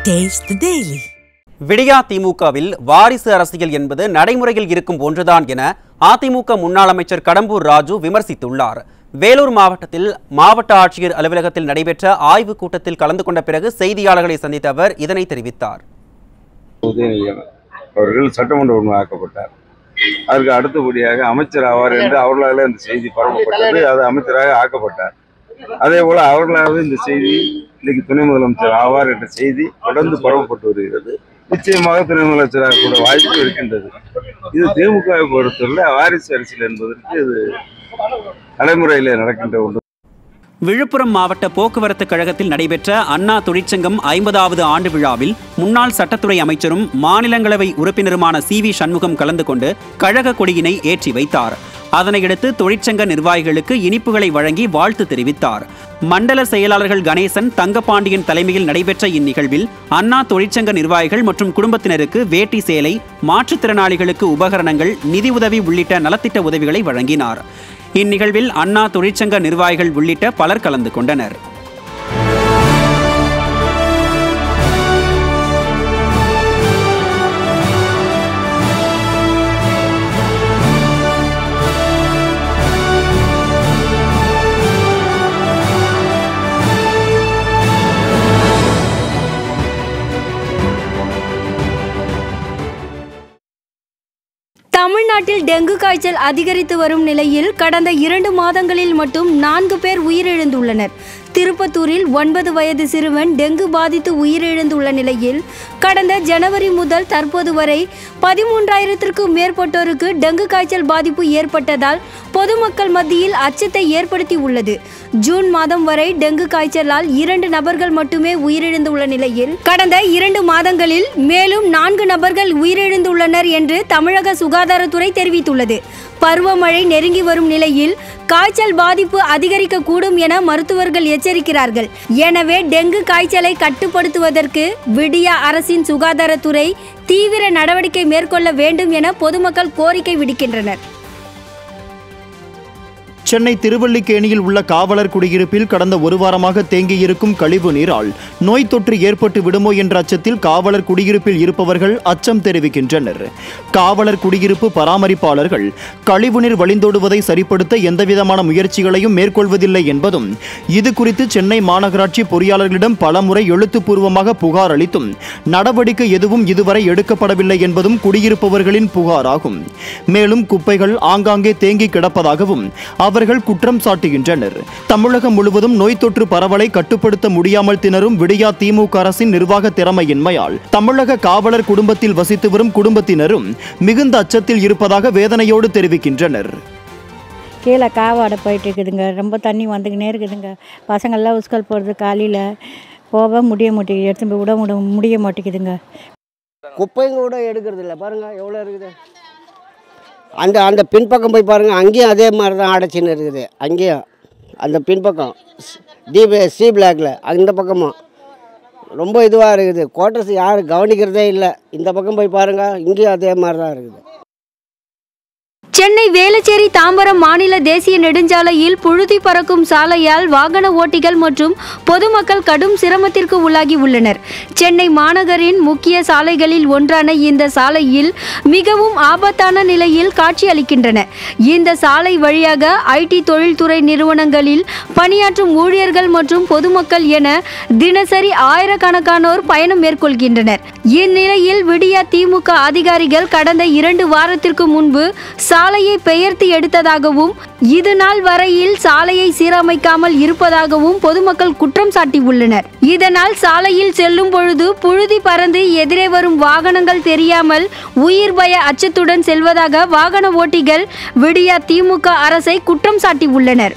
Taste the Daily. விடியா திமுகவில் வாரிசு அரசியல் என்பது நடைமுறையில் இருக்கும் ஒன்றுதான் என அதிமுக முன்னாள் அமைச்சர் கடம்பூர் ராஜு விமர்சித்துள்ளார் வேலூர் மாவட்டத்தில் மாவட்ட ஆட்சியர் அலுவலகத்தில் நடைபெற்ற ஆய்வுக் கூட்டத்தில் கலந்து கொண்ட பிறகு செய்தியாளர்களை சந்தித்த அவர் இதனை தெரிவித்தார் உதயநிதி அவர்கள் சட்டமன்ற உறுப்பினர் ஆக்கப்பட்டார் அதற்கு அடுத்தபடியாக அமைச்சர் ஆவார் என்று அவர்களாலே இந்த செய்தி பரப்பப்பட்டது அது அமைச்சராக ஆக்கப்பட்டார் அதே போல அவர்களாகவே இந்த செய்தி இன்னைக்கு துணை முதலமைச்சர் ஆவார் என்ற செய்தி தொடர்ந்து பரவப்பட்டு வருகிறது நிச்சயமாக துணை முதலமைச்சராக கூட வாய்ப்பு இருக்கின்றது இது திமுகவை பொறுத்தவரை வாரிசு அரசியல் என்பதற்கு இது நடைமுறையில் நடக்கின்ற ஒன்று விழுப்புரம் மாவட்ட போக்குவரத்து கழகத்தில் நடைபெற்ற அண்ணா தொழிற்சங்கம் ஐம்பதாவது ஆண்டு விழாவில் முன்னாள் சட்டத்துறை அமைச்சரும் மாநிலங்களவை உறுப்பினருமான சி வி சண்முகம் கலந்து கொண்டு கழக கொடியினை ஏற்றி வைத்தார் அதனையடுத்து தொழிற்சங்க நிர்வாகிகளுக்கு இனிப்புகளை வழங்கி வாழ்த்து தெரிவித்தார் மண்டல செயலாளர்கள் கணேசன் தங்கபாண்டியன் தலைமையில் நடைபெற்ற இந்நிகழ்வில் அண்ணா தொழிற்சங்க நிர்வாகிகள் மற்றும் குடும்பத்தினருக்கு வேட்டி சேலை மாற்றுத்திறனாளிகளுக்கு உபகரணங்கள் நிதியுதவி உள்ளிட்ட நலத்திட்ட உதவிகளை வழங்கினார் இந்நிகழ்வில் அண்ணா தொழிற்சங்க நிர்வாகிகள் உள்ளிட்ட பலர் கலந்து கொண்டனர் தமிழ்நாட்டில் டெங்கு காய்ச்சல் அதிகரித்து வரும் நிலையில் கடந்த இரண்டு மாதங்களில் மட்டும் நான்கு பேர் உயிரிழந்துள்ளனர் திருப்பத்தூரில் ஒன்பது வயது சிறுவன் டெங்கு பாதித்து உயிரிழந்துள்ள நிலையில் கடந்த ஜனவரி முதல் தற்போது வரை பதிமூன்றாயிரத்திற்கும் மேற்பட்டோருக்கு டெங்கு காய்ச்சல் பாதிப்பு ஏற்பட்டதால் பொதுமக்கள் மத்தியில் அச்சத்தை ஏற்படுத்தி உள்ளது ஜூன் மாதம் வரை டெங்கு காய்ச்சலால் இரண்டு நபர்கள் மட்டுமே உயிரிழந்துள்ள நிலையில் கடந்த இரண்டு மாதங்களில் மேலும் நான்கு நபர்கள் உயிரிழந்துள்ளனர் என்று தமிழக சுகாதாரத்துறை தெரிவித்துள்ளது பருவமழை நெருங்கி வரும் நிலையில் காய்ச்சல் பாதிப்பு அதிகரிக்கக்கூடும் என மருத்துவர்கள் எச்சரிக்கிறார்கள் எனவே டெங்கு காய்ச்சலை கட்டுப்படுத்துவதற்கு விடியா அரசின் சுகாதாரத்துறை தீவிர நடவடிக்கை மேற்கொள்ள வேண்டும் என பொதுமக்கள் கோரிக்கை விடுக்கின்றனர் சென்னை திருவல்லிக்கேணியில் உள்ள காவலர் குடியிருப்பில் கடந்த ஒரு வாரமாக தேங்கியிருக்கும் கழிவு நீரால் நோய் தொற்று ஏற்பட்டு விடுமோ என்ற அச்சத்தில் காவலர் குடியிருப்பில் இருப்பவர்கள் அச்சம் தெரிவிக்கின்றனர் காவலர் குடியிருப்பு பராமரிப்பாளர்கள் கழிவுநீர் வழிந்தோடுவதை சரிப்படுத்த எந்தவிதமான முயற்சிகளையும் மேற்கொள்வதில்லை என்பதும் இது குறித்து சென்னை மாநகராட்சி பொறியாளர்களிடம் பலமுறை எழுத்துப்பூர்வமாக புகார் அளித்தும் நடவடிக்கை எதுவும் இதுவரை எடுக்கப்படவில்லை என்பதும் குடியிருப்பவர்களின் புகாராகும் மேலும் குப்பைகள் ஆங்காங்கே தேங்கி கிடப்பதாகவும் அவர்கள் குற்றம் சாட்டுகின்றனர் தமிழகம் முழுவதும் நோய் தொற்று பரவலை கட்டுப்படுத்த முடியாமல் திணறும் விடியா திமுக அரசின் நிர்வாக திறமையின்மையால் தமிழக காவலர் குடும்பத்தில் வசித்து வரும் குடும்பத்தினரும் மிகுந்த அச்சத்தில் இருப்பதாக வேதனையோடு தெரிவிக்கின்றனர் கீழே காவாடை போயிட்டு இருக்குதுங்க ரொம்ப தண்ணி வந்துக்கினே இருக்குதுங்க பசங்கள்லாம் உஸ்கல் போகிறது காலையில் போக முடிய மாட்டேங்குது எடுத்து போய் விட முட முடிய மாட்டேங்குதுங்க குப்பைங்க கூட எடுக்கிறது இல்லை பாருங்கள் எவ்வளோ இருக்குது அந்த அந்த பின்பக்கம் போய் பாருங்கள் அங்கேயும் அதே மாதிரி தான் அடைச்சின்னு இருக்குது அங்கேயும் அந்த பின்பக்கம் டி சி பிளாக்ல அந்த பக்கமும் ரொம்ப இதுவாக இருக்குது குவார்ட்டர்ஸ் யாரும் கவனிக்கிறதே இல்லை இந்த பக்கம் போய் பாருங்கள் இங்கேயும் அதே மாதிரி தான் இருக்குது சென்னை வேளச்சேரி தாம்பரம் மாநில தேசிய நெடுஞ்சாலையில் புழுதி பறக்கும் சாலையால் வாகன ஓட்டிகள் மற்றும் பொதுமக்கள் கடும் சிரமத்திற்கு உள்ளாகி உள்ளனர் சென்னை மாநகரின் முக்கிய சாலைகளில் ஒன்றான இந்த சாலையில் மிகவும் ஆபத்தான நிலையில் காட்சியளிக்கின்றன இந்த சாலை வழியாக ஐடி தொழில்துறை நிறுவனங்களில் பணியாற்றும் ஊழியர்கள் மற்றும் பொதுமக்கள் என தினசரி ஆயிரக்கணக்கானோர் பயணம் மேற்கொள்கின்றனர் இந்நிலையில் விடியா திமுக அதிகாரிகள் கடந்த இரண்டு வாரத்திற்கு முன்பு சாலையை பெயர்த்தி எடுத்ததாகவும் இது நாள் வரையில் சாலையை சீரமைக்காமல் இருப்பதாகவும் பொதுமக்கள் குற்றம் சாட்டியுள்ளனர் இதனால் சாலையில் செல்லும் பொழுது புழுதி பறந்து எதிரே வரும் வாகனங்கள் தெரியாமல் உயிர் பய அச்சத்துடன் செல்வதாக வாகன ஓட்டிகள் விடியா திமுக அரசை குற்றம் சாட்டியுள்ளனர்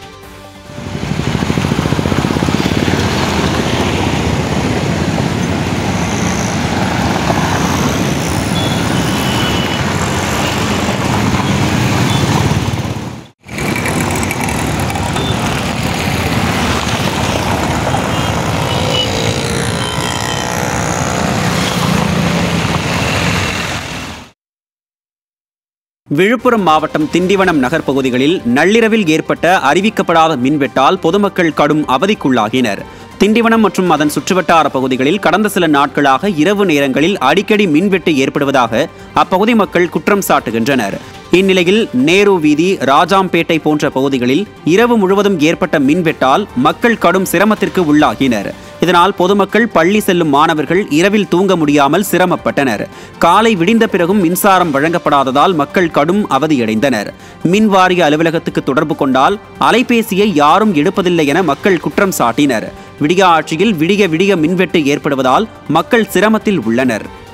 விழுப்புரம் மாவட்டம் திண்டிவனம் நகர் பகுதிகளில் நள்ளிரவில் ஏற்பட்ட அறிவிக்கப்படாத மின்வெட்டால் பொதுமக்கள் கடும் அவதிக்குள்ளாகினர் திண்டிவனம் மற்றும் அதன் சுற்றுவட்டார பகுதிகளில் கடந்த சில நாட்களாக இரவு நேரங்களில் அடிக்கடி மின்வெட்டு ஏற்படுவதாக அப்பகுதி மக்கள் குற்றம் சாட்டுகின்றனர் இந்நிலையில் நேரு வீதி ராஜாம்பேட்டை போன்ற பகுதிகளில் இரவு முழுவதும் ஏற்பட்ட மின்வெட்டால் மக்கள் கடும் சிரமத்திற்கு உள்ளாகினர் இதனால் பொதுமக்கள் பள்ளி செல்லும் மாணவர்கள் இரவில் தூங்க முடியாமல் சிரமப்பட்டனர் காலை விடிந்த பிறகும் மின்சாரம் வழங்கப்படாததால் மக்கள் கடும் அவதியடைந்தனர் மின் வாரிய அலுவலகத்துக்கு தொடர்பு கொண்டால் அலைபேசியை யாரும் எடுப்பதில்லை என மக்கள் குற்றம் சாட்டினர் விடிய ஆட்சியில் விடிய விடிய மின்வெட்டு ஏற்படுவதால் மக்கள் சிரமத்தில் உள்ளனர்